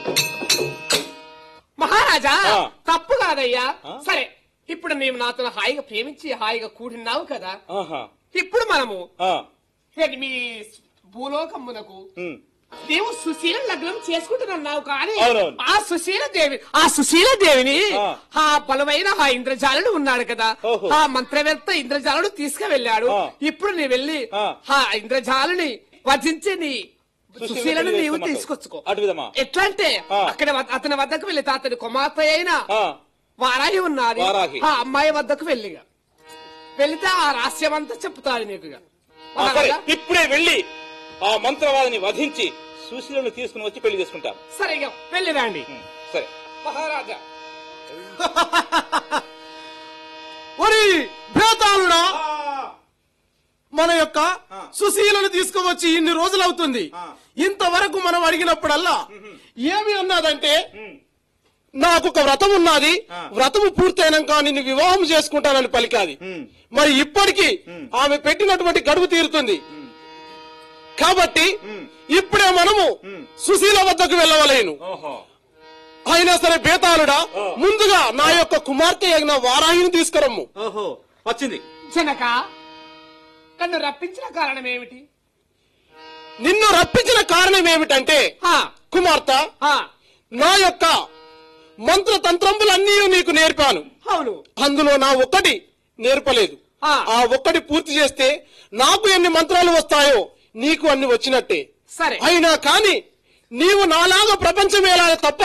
మహారాజా ఆ. తప్పు కాదయ్యా ఆ? సరే ఇప్పుడు నీవు నాతో హాయిగా ప్రేమించి హాయిగా కూడినావు కదా ఆహా ఇప్పుడు మనము ఆ, ఏంటి మీ భూలోకమునకు ఉమ్. నీవు సుశీల లగ్నం చేసుకుంటున్నావు కానీ అవునవును. ఆ సుశీల దేవి ఆ సుశీల దేవిని ఆ. ఆ బలమైన ఆ ఇంద్రజాలుడు ఉన్నాడు కదా ఓహో. ఆ మంత్రవేత్త ఇంద్రజాలుడు తీసుకువెళ్ళాడు ఆ. ఇప్పుడు నీ వెళ్ళి ఆ. ఆ ఇంద్రజాలుని వధించి నీ సుశీలను సుశీలను నీవు తీసుకురమ్మంటావు. తీసుకొచ్చుకో అటు విధమా? ఎట్లా అంటే ఆ. అక్కడ వద్ద- అతని వద్దకు వెళ్ళి అతని కుమార్తె అయిన ఆ, వారాహి ఉన్నది వారాహి. ఆ అమ్మాయి వద్దకు వెళ్ళిగా వెళితే ఆ రహస్యం అంతా చెప్తాడు నీకు ఇక. ఆ, సరే మహారాజా, ఇప్పుడే వెళ్ళి ఆ మంత్రవాదిని వధించి సుశీలను తీసుకుని వచ్చి పెళ్లి చేసుకుంటాం సరే ఇక వెళ్ళిరండి ఉమ్, సరే మహారాజా ఒరి భేతాళుడా మన యొక్క ఆ. సుశీలను తీసుకువచ్చి ఇన్ని రోజులు అవుతుంది ఆ. ఇంతవరకు మనం అడిగినప్పుడల్లా ఏమి అన్నదంటే ఉమ్, నాకు ఒక వ్రతం ఉన్నది ఆ. వ్రతము పూర్తయినాక నిన్ను వివాహం చేసుకుంటానని పలికాది ఉమ్. మరి ఇప్పటికీ ఉమ్. ఆమె పెట్టినటువంటి గడువు తీరుతుంది ఉమ్. కాబట్టి ఉమ్. ఇప్పుడే మనము ఉమ్. సుశీల వద్దకు వెళ్ళవలేను ఓహో అయినా సరే బేతాళుడా ఆ. ముందుగా నా యొక్క కుమార్తె అయిన వారాహిని తీసుకురమ్ము ఓహో వచ్చింది జనక నన్ను రప్పించిన కారణం ఏమిటి నిన్ను రప్పించిన కారణం ఏమిటంటే ఆ, కుమార్తె ఆ, నా యొక్క మంత్ర తంత్రములన్నీ నీకు నేర్పాను అవును అందులో నా ఒక్కటి నేర్పలేదు ఆ. ఆ ఒక్కటి పూర్తి చేస్తే నాకు ఎన్ని మంత్రాలు వస్తాయో నీకు అన్ని వచ్చినట్టే సరే అయినా కాని నీవు నాలాగా ప్రపంచం వేలాలి తప్ప